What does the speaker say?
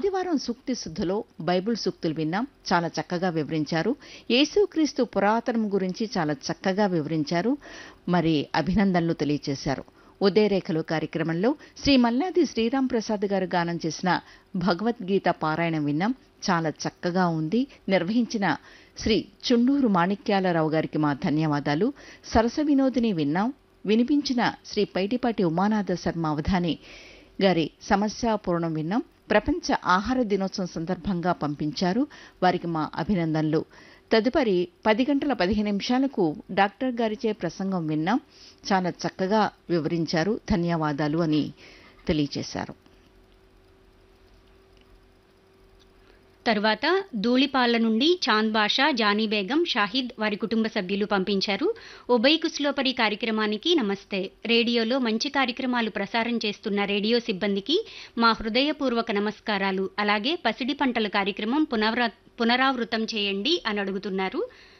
ఆదివారం సూక్తి శుద్ధిలో బైబిల్ సూక్తులు విన్నాం చాలా చక్కగా వివరించారు యేసుక్రీస్తు పురాతనం గురించి చాలా చక్కగా వివరించారు మరి అభినందనలు తెలియజేశారు ఉదయరేఖలు కార్యక్రమంలో శ్రీ మల్లాది శ్రీరాం ప్రసాద్ గారు గానం చేసిన భగవద్గీత పారాయణం విన్నాం చాలా చక్కగా ఉంది నిర్వహించిన శ్రీ చుండూరు మాణిక్యాలరావు గారికి మా ధన్యవాదాలు సరస వినోదిని విన్నాం వినిపించిన శ్రీ పైటిపాటి ఉమానాథ శర్మ అవధాని గారి సమస్యాపూర్ణం విన్నాం ప్రపంచ ఆహార దినోత్సవం సందర్భంగా పంపించారు వారికి మా అభినందనలు తదుపరి పది గంటల పదిహేను నిమిషాలకు డాక్టర్ గారిచే ప్రసంగం విన్నాం చాలా చక్కగా వివరించారు ధన్యవాదాలు అని తెలియజేశారు తరువాత ధూళిపాల నుండి చాంద్ బాషా జానీ బేగం షాహిద్ వారి కుటుంబ సభ్యులు పంపించారు ఉభయ కుస్లోపరి కార్యక్రమానికి నమస్తే రేడియోలో మంచి కార్యక్రమాలు ప్రసారం చేస్తున్న రేడియో సిబ్బందికి మా హృదయపూర్వక నమస్కారాలు అలాగే పసిడి పంటల కార్యక్రమం పునరా పునరావృతం చేయండి అని అడుగుతున్నారు